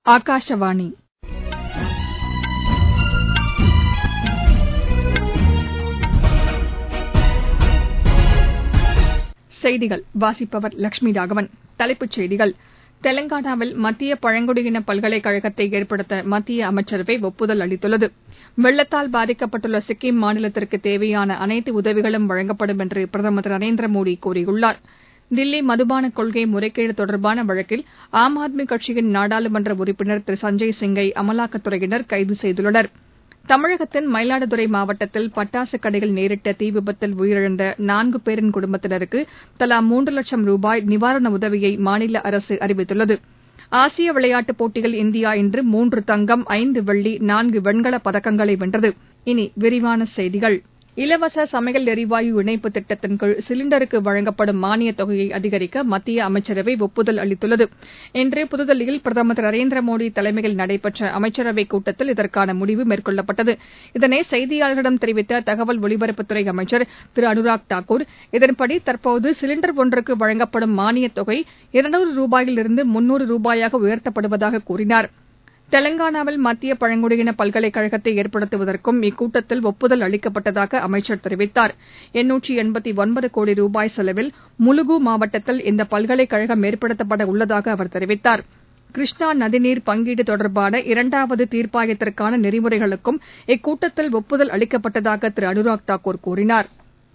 ஆகாஷவாணி செய்திகள் வாசிப்பவர் லட்சுமி ராகவன் தலைப்புச் செய்திகள் தெலங்கானாவில் மத்திய பழங்குடியின பல்கலைக்கழகத்தை ஏற்படுத்த மத்திய அமைச்சரவை ஒப்புதல் அளித்துள்ளது வெள்ளத்தால் பாதிக்கப்பட்டுள்ள சிக்கிம் மாநிலத்திற்கு தேவையான அனைத்து உதவிகளும் வழங்கப்படும் என்று பிரதமர் திரு நரேந்திர மோடி கூறியுள்ளார் தில்லி மதுபான கொள்கை முறைகேடு தொடர்பான வழக்கில் ஆம் ஆத்மி கட்சியின் நாடாளுமன்ற உறுப்பினர் திரு சஞ்சய் சிங்கை அமலாக்கத்துறையினர் கைது செய்துள்ளனர் தமிழகத்தின் மயிலாடுதுறை மாவட்டத்தில் பட்டாசு கடையில் நேரிட்ட தீ விபத்தில் உயிரிழந்த நான்கு பேரின் குடும்பத்தினருக்கு தலா மூன்று லட்சம் ரூபாய் நிவாரண உதவியை மாநில அரசு அறிவித்துள்ளது ஆசிய விளையாட்டுப் போட்டியில் இந்தியா இன்று மூன்று தங்கம் ஐந்து வெள்ளி நான்கு வெண்கலப் பதக்கங்களை வென்றது இனி விரிவான செய்திகள் இலவச சமையல் எரிவாயு இணைப்பு திட்டத்தின் கீழ் சிலிண்டருக்கு வழங்கப்படும் மானியத் தொகையை அதிகரிக்க மத்திய அமைச்சரவை ஒப்புதல் அளித்துள்ளது இன்று புதுதில்லியில் பிரதமர் திரு நரேந்திர மோடி தலைமையில் நடைபெற்ற அமைச்சரவைக் கூட்டத்தில் இதற்கான முடிவு மேற்கொள்ளப்பட்டது இதனை செய்தியாளர்களிடம் தெரிவித்த தகவல் ஒலிபரப்புத்துறை அமைச்சர் திரு அனுராக் தாக்கூர் இதன்படி தற்போது சிலிண்டர் ஒன்றுக்கு வழங்கப்படும் மானியத் தொகை இருநூறு ரூபாயிலிருந்து முன்னூறு ரூபாயாக உயர்த்தப்படுவதாக கூறினார் தெலங்கானாவில் மத்திய பழங்குடியின பல்கலைக்கழகத்தை ஏற்படுத்துவதற்கும் இக்கூட்டத்தில் ஒப்புதல் அளிக்கப்பட்டதாக அமைச்சர் தெரிவித்தார் எண்ணூற்று எண்பத்தி ஒன்பது கோடி ரூபாய் செலவில் முலுகு மாவட்டத்தில் இந்த பல்கலைக்கழகம் ஏற்படுத்தப்பட உள்ளதாக அவர் தெரிவித்தார் கிருஷ்ணா நதிநீர் பங்கீடு தொடர்பான இரண்டாவது தீர்ப்பாயத்திற்கான நெறிமுறைகளுக்கும் இக்கூட்டத்தில் ஒப்புதல் அளிக்கப்பட்டதாக திரு அனுராக் தாக்கூர் கூறினார்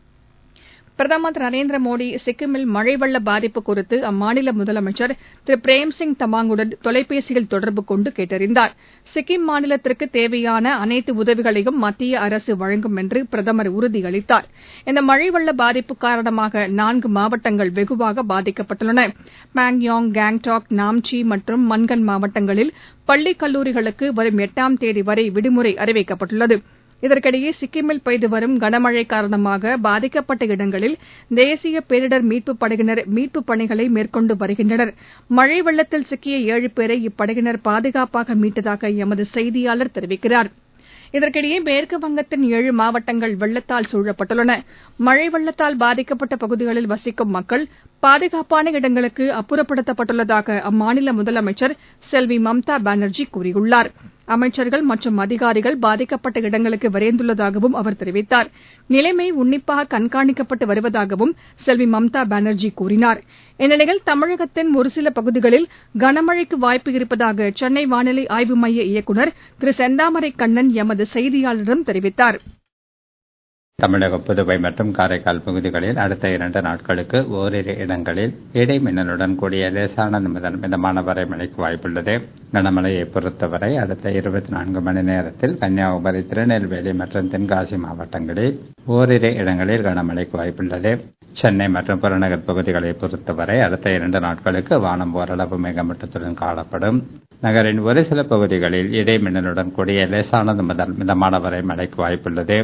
பிரதமர் திரு நரேந்திர மோடி சிக்கிமில் மழை வெள்ள பாதிப்பு குறித்து அம்மாநில முதலமைச்சர் திரு பிரேம்சிங் தமாங்குடன் தொலைபேசியில் தொடர்பு கொண்டு கேட்டறிந்தார் சிக்கிம் மாநிலத்திற்கு தேவையான அனைத்து உதவிகளையும் மத்திய அரசு வழங்கும் என்று பிரதமர் உறுதியளித்தார் இந்த மழை வெள்ள பாதிப்பு காரணமாக நான்கு மாவட்டங்கள் வெகுவாக பாதிக்கப்பட்டுள்ளன பாங்யாங் கேங்டாக் நாம்சி மற்றும் மன்கன் மாவட்டங்களில் பள்ளி கல்லூரிகளுக்கு வரும் எட்டாம் தேதி வரை விடுமுறை அறிவிக்கப்பட்டுள்ளது இதற்கிடையே சிக்கிமில் பெய்து வரும் கனமழை காரணமாக பாதிக்கப்பட்ட இடங்களில் தேசிய பேரிடர் மீட்புப் படையினர் மீட்புப் பணிகளை மேற்கொண்டு வருகின்றனர் மழை வெள்ளத்தில் சிக்கிய ஏழு பேரை இப்படையினர் பாதுகாப்பாக மீட்டதாக எமது செய்தியாளர் தெரிவிக்கிறார் இதற்கிடையே மேற்கு வங்கத்தின் ஏழு மாவட்டங்கள் வெள்ளத்தால் சூழப்பட்டுள்ளன மழை வெள்ளத்தால் பாதிக்கப்பட்ட பகுதிகளில் வசிக்கும் மக்கள் பாதுகாப்பான இடங்களுக்கு அப்புறப்படுத்தப்பட்டுள்ளதாக அம்மாநில முதலமைச்சர் செல்வி மம்தா பானர்ஜி கூறியுள்ளார் அமைச்சர்கள் மற்றும் அதிகாரிகள் பாதிக்கப்பட்ட இடங்களுக்கு விரைந்துள்ளதாகவும் அவர் தெரிவித்தார் நிலைமை உன்னிப்பாக கண்காணிக்கப்பட்டு வருவதாகவும் செல்வி மம்தா பானர்ஜி கூறினார் இந்நிலையில் தமிழகத்தின் ஒருசில பகுதிகளில் கனமழைக்கு வாய்ப்பு இருப்பதாக சென்னை வானிலை ஆய்வு மைய இயக்குநர் திரு செந்தாமரை கண்ணன் எமது செய்தியாளரிடம் தெரிவித்தார் தமிழக புதுவை மற்றும் காரைக்கால் பகுதிகளில் அடுத்த இரண்டு நாட்களுக்கு ஓரிரு இடங்களில் இடி மின்னலுடன் கூடிய லேசான முதல் மிதமான வரை மழைக்கு வாய்ப்புள்ளது கனமழையை பொறுத்தவரை அடுத்த இருபத்தி நான்கு மணி நேரத்தில் கன்னியாகுமரி திருநெல்வேலி மற்றும் தென்காசி மாவட்டங்களில் ஓரிரு இடங்களில் கனமழைக்கு வாய்ப்புள்ளது சென்னை மற்றும் புறநகர் பகுதிகளை பொறுத்தவரை அடுத்த இரண்டு நாட்களுக்கு வானம் ஓரளவு மேகமூட்டத்துடன் காணப்படும் நகரின் ஒரு சில பகுதிகளில் இடி மின்னலுடன் கூடிய லேசானது முதல் மிதமான வரை மழைக்கு வாய்ப்புள்ளது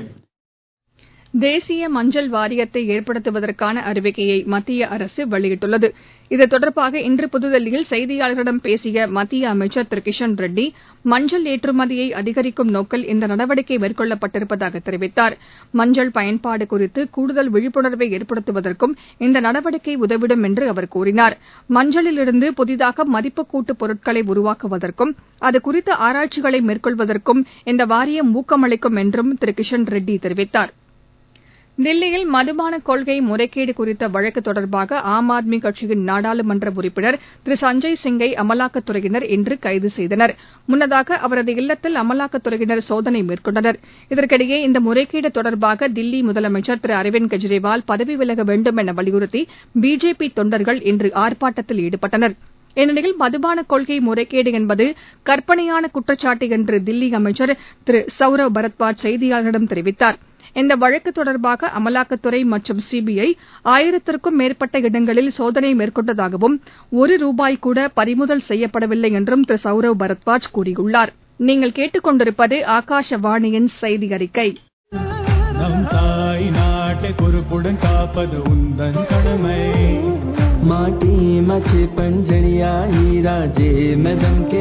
தேசிய மஞ்சள் வாரியத்தை ஏற்படுத்துவதற்கான அறிவிக்கையை மத்திய அரசு வெளியிட்டுள்ளது இது தொடர்பாக இன்று புதுதில்லியில் செய்தியாளர்களிடம் பேசிய மத்திய அமைச்சர் திரு கிஷன் ரெட்டி மஞ்சள் ஏற்றுமதியை அதிகரிக்கும் நோக்கில் இந்த நடவடிக்கை மேற்கொள்ளப்பட்டிருப்பதாக தெரிவித்தார் மஞ்சள் பயன்பாடு குறித்து கூடுதல் விழிப்புணர்வை ஏற்படுத்துவதற்கும் இந்த நடவடிக்கை உதவிடும் என்று அவர் கூறினார் மஞ்சளிலிருந்து புதிதாக மதிப்புக்கூட்டு பொருட்களை உருவாக்குவதற்கும் அது குறித்த ஆராய்ச்சிகளை மேற்கொள்வதற்கும் இந்த வாரியம் ஊக்கமளிக்கும் என்றும் திரு கிஷன் ரெட்டி தெரிவித்தார் தில்லியில் மதுபான கொள்கை முறைகேடு குறித்த வழக்கு தொடர்பாக ஆம் ஆத்மி கட்சியின் நாடாளுமன்ற உறுப்பினர் திரு சஞ்சய் சிங்கை அமலாக்கத்துறையினர் இன்று கைது செய்தனர் முன்னதாக அவரது இல்லத்தில் அமலாக்கத்துறையினர் சோதனை மேற்கொண்டனர் இதற்கிடையே இந்த முறைகேடு தொடர்பாக தில்லி முதலமைச்சர் திரு அரவிந்த் கெஜ்ரிவால் பதவி விலக வேண்டும் என வலியுறுத்தி பிஜேபி தொண்டர்கள் இன்று ஆர்ப்பாட்டத்தில் ஈடுபட்டனர் இந்நிலையில் மதுபான கொள்கை முறைகேடு என்பது கற்பனையான குற்றச்சாட்டு என்று தில்லி அமைச்சர் திரு சௌரவ் பரத்வாஜ் செய்தியாளர்களிடம் தெரிவித்தார் இந்த வழக்கு தொடர்பாக அமலாக்கத்துறை மற்றும் சிபிஐ ஆயிரத்திற்கும் மேற்பட்ட இடங்களில் சோதனை மேற்கொண்டதாகவும் ஒரு ரூபாய் கூட பறிமுதல் செய்யப்படவில்லை என்றும் திரு சௌரவ் பரத்வாஜ் கூறியுள்ளார் நீங்கள் கேட்டுக்கொண்டிருப்பது ஆகாஷவாணியின் செய்தி அறிக்கை நம் தாய் நாட்டை பொறுப்புடன் காப்பது உந்தன் கடமை माटी मछे पंजड़िया हीरा जे मदम के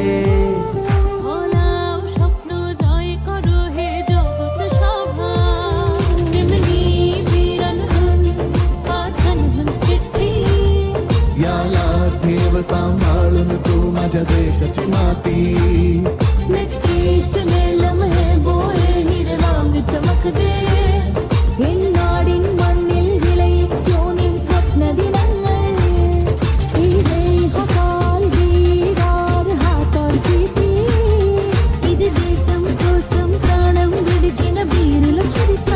ভোলাও স্বপ্ন জয় করো হে জগৎ সভা তেমনি বীরন্ধন পাথন চিঠ্ठी या या देवता माळून तू माझ्या देश सच माती मिट्टी चले लम्हे बोए हीरे वांग चमकदे എന്നാടിൻ മണ്ണിൽ വിളയിച്ചോനിൻ സ്വപ്നദിനങ്ങൾ ഈ ദേഹപാൽ വീരാർ ഹാത്തോർ ചീട്ടി ഇത് ദേശം కోసం ప్రాణం విడిచిన వీరుల చరిత్ర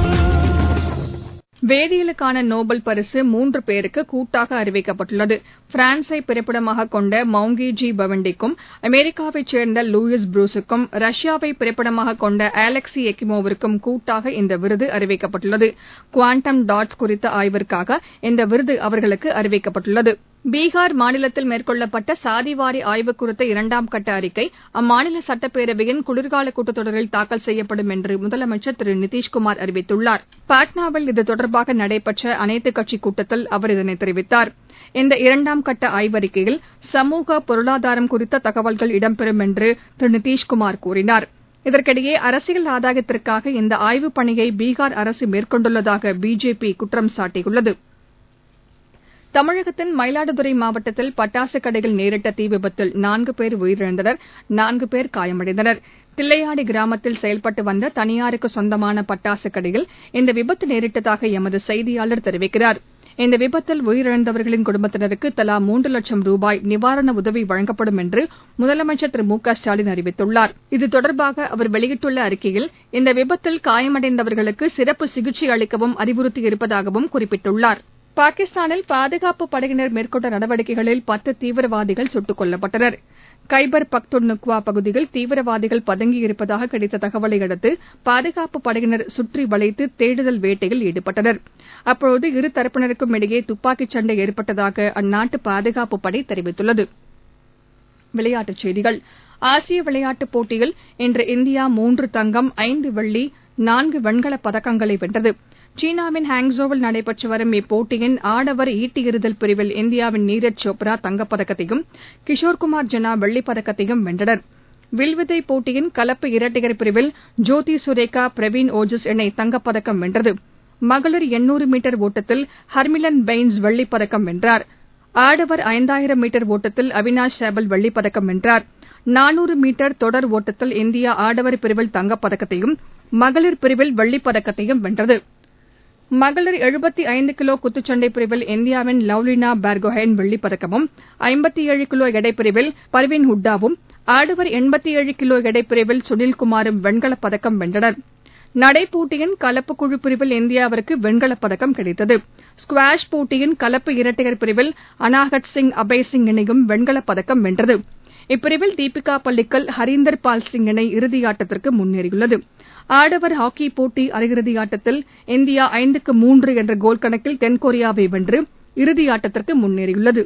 வேதியியலுக்கான நோபல் பரிசு மூன்று பேருக்கு கூட்டாக அறிவிக்கப்பட்டுள்ளது பிரான்ஸை பிறப்பிடமாக கொண்ட மௌங்கி ஜி பவண்டிக்கும் அமெரிக்காவைச் சேர்ந்த லூயிஸ் ப்ரூஸுக்கும் ரஷ்யாவை பிறப்பிடமாக கொண்ட அலெக்சி எக்கிமோவிற்கும் கூட்டாக இந்த விருது அறிவிக்கப்பட்டுள்ளது குவாண்டம் டாட்ஸ் குறித்த ஆய்விற்காக இந்த விருது அவர்களுக்கு அறிவிக்கப்பட்டுள்ளது பீகார் மாநிலத்தில் மேற்கொள்ளப்பட்ட சாதிவாரி ஆய்வு குறித்த இரண்டாம் கட்ட அறிக்கை அம்மாநில சட்டப்பேரவையின் குளிர்கால கூட்டத்தொடரில் தாக்கல் செய்யப்படும் என்று முதலமைச்சர் திரு நிதிஷ்குமார் அறிவித்துள்ளார் பாட்னாவில் இது தொடர்பாக நடைபெற்ற அனைத்துக் கட்சி கூட்டத்தில் அவர் இதனை தெரிவித்தார் இந்த இரண்டாம் கட்ட ஆய்வறிக்கையில் சமூக பொருளாதாரம் குறித்த தகவல்கள் இடம்பெறும் என்று திரு நிதிஷ்குமார் கூறினார் இதற்கிடையே அரசியல் ஆதாயத்திற்காக இந்த ஆய்வுப் பணியை பீகார் அரசு மேற்கொண்டுள்ளதாக பிஜேபி குற்றம் சாட்டியுள்ளது தமிழகத்தின் மயிலாடுதுறை மாவட்டத்தில் பட்டாசு கடையில் நேரிட்ட தீ விபத்தில் நான்கு பேர் உயிரிழந்தனர் நான்கு பேர் காயமடைந்தனர் தில்லையாடி கிராமத்தில் செயல்பட்டு வந்த தனியாருக்கு சொந்தமான பட்டாசு கடையில் இந்த விபத்து நேரிட்டதாக எமது செய்தியாளர் தெரிவிக்கிறார் இந்த விபத்தில் உயிரிழந்தவர்களின் குடும்பத்தினருக்கு தலா மூன்று லட்சம் ரூபாய் நிவாரண உதவி வழங்கப்படும் என்று முதலமைச்சர் திரு மு க ஸ்டாலின் அறிவித்துள்ளார் இது தொடர்பாக அவர் வெளியிட்டுள்ள அறிக்கையில் இந்த விபத்தில் காயமடைந்தவர்களுக்கு சிறப்பு சிகிச்சை அளிக்கவும் அறிவுறுத்தியிருப்பதாகவும் குறிப்பிட்டுள்ளார் பாகிஸ்தானில் பாதுகாப்பு படையினர் மேற்கொண்ட நடவடிக்கைகளில் பத்து தீவிரவாதிகள் சுட்டுக் கொல்லப்பட்டனர் கைபர் பக்துன்குவா பகுதியில் தீவிரவாதிகள் பதுங்கியிருப்பதாக கிடைத்த தகவலை அடுத்து பாதுகாப்பு படையினர் சுற்றி வளைத்து தேடுதல் வேட்டையில் ஈடுபட்டனர் அப்போது இரு தரப்பினருக்கும் இடையே துப்பாக்கிச் சண்டை ஏற்பட்டதாக அந்நாட்டு பாதுகாப்பு படை தெரிவித்துள்ளது விளையாட்டுச் செய்திகள் ஆசிய விளையாட்டுப் போட்டியில் இன்று இந்தியா மூன்று தங்கம் ஐந்து வெள்ளி நான்கு வெண்கலப் பதக்கங்களை வென்றது சீனாவின் ஹாங்ஸோவில் நடைபெற்று வரும் இப்போட்டியின் ஆடவர் ஈட்டி எறிதல் பிரிவில் இந்தியாவின் நீரஜ் சோப்ரா தங்கப்பதக்கத்தையும் கிஷோர்குமார் ஜனா வெள்ளிப் பதக்கத்தையும் வென்றனர் வில்வித்தை போட்டியின் கலப்பு இரட்டையர் பிரிவில் ஜோதி சுரேகா பிரவீன் ஓஜஸ் இணை தங்கப்பதக்கம் வென்றது மகளிர் எண்ணூறு மீட்டர் ஓட்டத்தில் ஹர்மிலன் பெய்ன்ஸ் வெள்ளிப் பதக்கம் வென்றார் ஆடவர் ஐந்தாயிரம் மீட்டர் ஓட்டத்தில் அவினாஷ் சேபல் வெள்ளிப் பதக்கம் வென்றார் நானூறு மீட்டர் தொடர் ஓட்டத்தில் இந்தியா ஆடவர் பிரிவில் தங்கப்பதக்கத்தையும் மகளிர் பிரிவில் வெள்ளிப் பதக்கத்தையும் வென்றது மகளிர் எழுபத்தி ஐந்து கிலோ குத்துச்சண்டை பிரிவில் இந்தியாவின் லவ்லினா பார்கோஹென் வெள்ளிப் பதக்கமும் ஐம்பத்தி ஏழு கிலோ எடை பிரிவில் பர்வீன் ஹுட்டாவும் ஆடவர் எண்பத்தி ஏழு கிலோ எடை பிரிவில் சுனில்குமாரும் வெண்கலப் பதக்கம் வென்றனர் நடைப்போட்டியின் கலப்பு குழு பிரிவில் இந்தியாவிற்கு வெண்கலப் பதக்கம் கிடைத்தது ஸ்குவாஷ் போட்டியின் கலப்பு இரட்டையர் பிரிவில் அனாகட் சிங் அபய் சிங் இணையும் வெண்கலப் பதக்கம் வென்றது இப்பிரிவில் தீபிகா பல்லிக்கல் ஹரீந்தர் பால் சிங் இணை இறுதியாட்டத்திற்கு முன்னேறியுள்ளது ஆடவர் ஹாக்கி போட்டி அரையிறுதி ஆட்டத்தில் இந்தியா ஐந்துக்கு மூன்று என்ற கோல் கணக்கில் தென்கொரியாவை வென்று இறுதியாட்டத்திற்கு முன்னேறியுள்ளது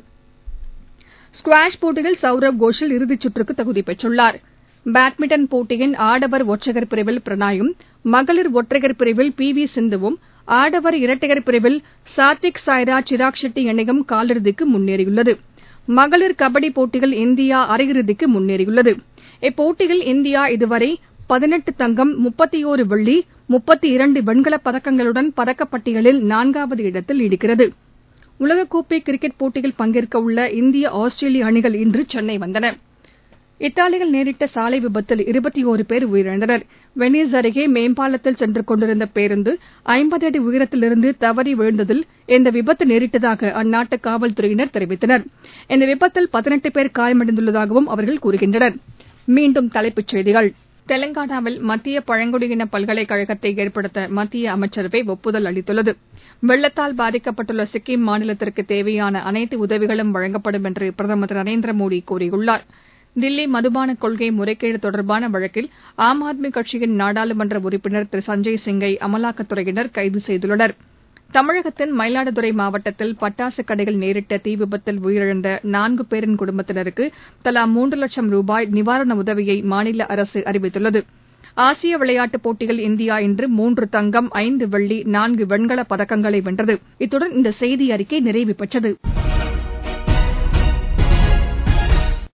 ஸ்குவாஷ் போட்டியில் சௌரவ் கோஷல் இறுதிச் சுற்றுக்கு தகுதி பெற்றுள்ளார் பேட்மிண்டன் போட்டியின் ஆடவர் ஒற்றையர் பிரிவில் பிரணாயும் மகளிர் ஒற்றையர் பிரிவில் பி வி சிந்துவும் ஆடவர் இரட்டையர் பிரிவில் சாத்விக் சாய்ராஜ் சிராக் ஷெட்டி இணையும் காலிறுதிக்கு முன்னேறியுள்ளது மகளிர் கபடி போட்டியில் இந்தியா அரையிறுதிக்கு முன்னேறியுள்ளது இப்போட்டியில் இந்தியா இதுவரை பதினெட்டு தங்கம் முப்பத்தியோரு வெள்ளி முப்பத்தி இரண்டு வெண்கலப் பதக்கங்களுடன் பதக்கப்பட்டியலில் நான்காவது இடத்தில் நீடிக்கிறது உலகக்கோப்பை கிரிக்கெட் போட்டியில் பங்கேற்க உள்ள இந்திய ஆஸ்திரேலிய அணிகள் இன்று சென்னை வந்தன இத்தாலியில் நேரிட்ட சாலை விபத்தில் இருபத்தி ஓரு பேர் உயிரிழந்தனர் வெனிஸ் அருகே மேம்பாலத்தில் சென்று கொண்டிருந்த பேருந்து ஐம்பது அடி உயரத்திலிருந்து தவறி விழுந்ததில் இந்த விபத்து நேரிட்டதாக அந்நாட்டு காவல்துறையினர் தெரிவித்தனர் இந்த விபத்தில் பதினெட்டு பேர் காயமடைந்துள்ளதாகவும் அவர்கள் கூறுகின்றனர் மீண்டும் தலைப்புச் செய்திகள் தெலங்கானாவில் மத்திய பழங்குடியின பல்கலைக்கழகத்தை ஏற்படுத்த மத்திய அமைச்சரவை ஒப்புதல் அளித்துள்ளது வெள்ளத்தால் பாதிக்கப்பட்டுள்ள சிக்கிம் மாநிலத்திற்கு தேவையான அனைத்து உதவிகளும் வழங்கப்படும் என்று பிரதமர் திரு நரேந்திர மோடி கூறியுள்ளார் தில்லி மதுபான கொள்கை முறைகேடு தொடர்பான வழக்கில் ஆம் ஆத்மி கட்சியின் நாடாளுமன்ற உறுப்பினர் திரு சஞ்சய் சிங்கை அமலாக்கத்துறையினர் கைது செய்துள்ளனர் தமிழகத்தின் மயிலாடுதுறை மாவட்டத்தில் பட்டாசு கடையில் நேரிட்ட தீ விபத்தில் உயிரிழந்த நான்கு பேரின் குடும்பத்தினருக்கு தலா மூன்று லட்சம் ரூபாய் நிவாரண உதவியை மாநில அரசு அறிவித்துள்ளது ஆசிய விளையாட்டுப் போட்டியில் இந்தியா இன்று மூன்று தங்கம் ஐந்து வெள்ளி நான்கு வெண்கலப் பதக்கங்களை வென்றது இத்துடன் இந்த செய்தி அறிக்கை நிறைவு பெற்றது